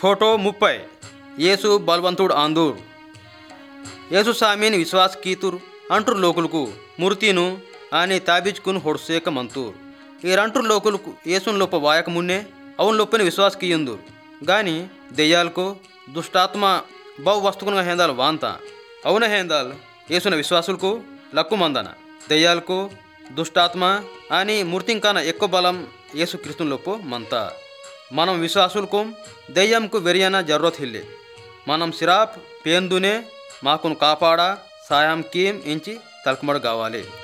photo ముప్పై యేసు బలవంతుడు ఆందూర్ యేసు సామీని విశ్వాస్ కీతుర్ అంటుర్ లోకులకు మూర్తిను అని తాబిజ్కును ಹೊಡ್ಸೇಕ ಮಂತೂರ್ ఈ రంటుర్ లోకులకు యేసున్ లోప వాయక మున్నే అవున్ లోపని విశ్వాస్ కియుందూర్ గాని దెయ్యాలకు దుష్టాత్మ బహు వస్తుకున హేందాలు వాంత అవున హేందాలు యేసున విశ్వాసులకు లక్కు మందన దెయ్యాలకు దుష్టాత్మ అని మూర్తింకాన ఎక్కువ బలం యేసు క్రిస్తులోపు మంత మనం విశ్వాసులకు దెయ్యంకు వెరియన జరూరత్ హిల్లే మనం సిరాప్ పేందునే మాకును కాపాడా సాయం కీం ఇంచి తలకమడు కావాలి